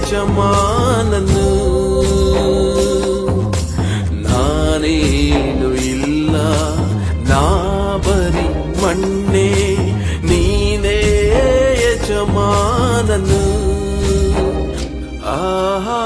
ಯಜಮಾನನು ನಾನೇನು ಇಲ್ಲ ನಾ ಬರಿ ಮಣ್ಣೆ ನೀನೇ ಯಜಮಾನನು ಆಹಾ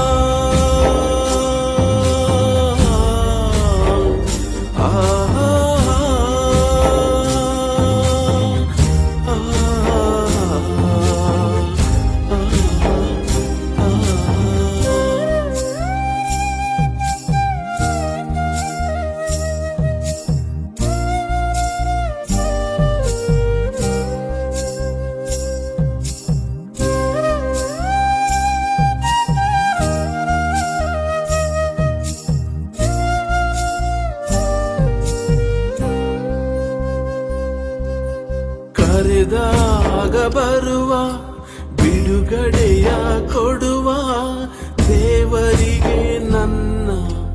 ಕರೆದಾಗ ಬರುವ ಬಿಡುಗಡೆಯ ಕೊಡುವ ದೇವರಿಗೆ ನನ್ನ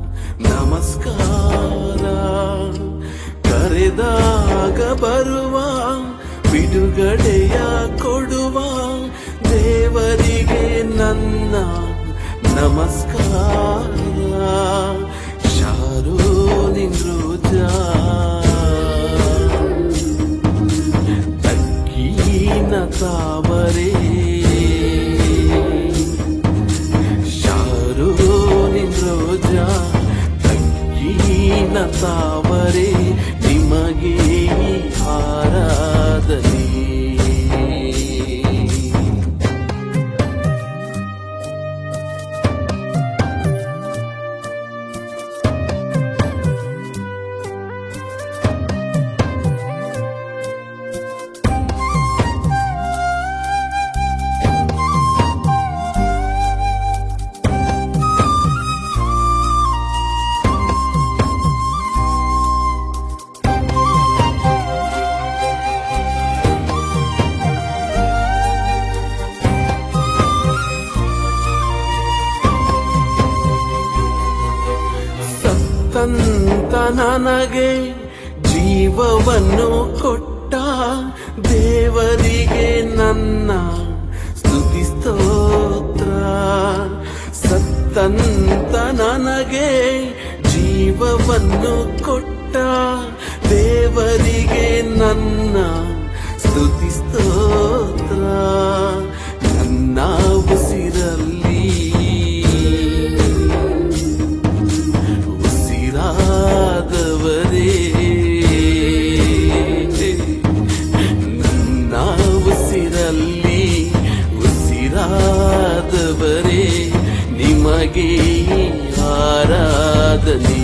ನಮಸ್ಕಾರ ಕರೆದಾಗ ಬರುವ ಬಿಡುಗಡೆಯ ಕೊಡುವ ದೇವರಿಗೆ ನನ್ನ ನಮಸ್ಕಾರ ಶಾರೋ ನಿಂದ್ರೋಜಾ ತಗ್ಗಿನ ತಾವರೆ ಶಾರು ರೋಜ ತಗ್ಗಿನ ತಾವರೆ ನಿಮಗೆ ಆರಾಧನೆ ಸತ್ತಂತ ನನಗೆ ಜೀವವನ್ನು ಕೊಟ್ಟ ದೇವರಿಗೆ ನನ್ನ ಸ್ತುತಿ ಸ್ತೋತ್ರ ಸತ್ತಂತ ನನಗೆ ಜೀವವನ್ನು ಕೊಟ್ಟ ದೇವರಿಗೆ ನನ್ನ ಸ್ತುತಿ ಸ್ತೋತ್ರ ನನ್ನ ಉಸಿರಲ್ಲಿ ಉಸಿರಾದವರೇ ನನ್ನ ಉಸಿರಲ್ಲಿ ಉಸಿರಾದವರೇ ನಿಮಗೆ ಆರಾಧನೆ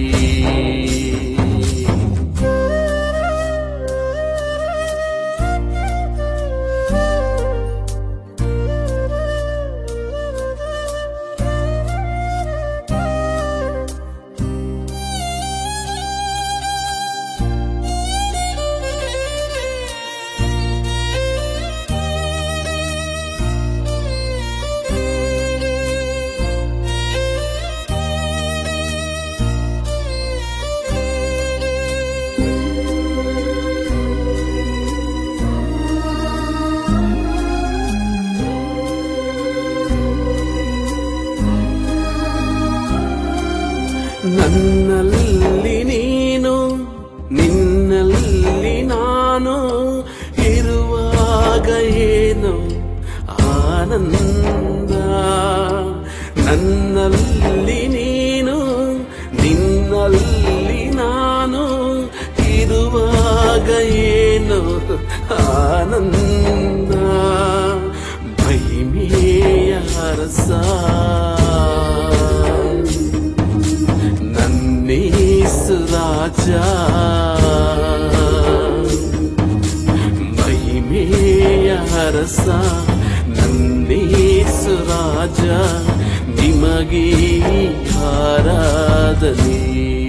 ನನ್ನಲ್ಲಿ ನೀನು ನಿನ್ನಲ್ಲಿ ನಾನು ಇರುವಾಗ ಏನು ಆನಂದ ನನ್ನಲ್ಲಿ ನೀನು ನಿನ್ನಲ್ಲಿ ನಾನು ಇರುವಾಗ ಏನು ಆನಂದ ಮಹಿಮೆಯ ರಸ ನನ್ನೇಸು ರಾಜ ಮಹಿಮೆಯ ರಸ ನನ್ನೇಸು ರಾಜ ನಿಮಗೆ ಆರಾಧನೆ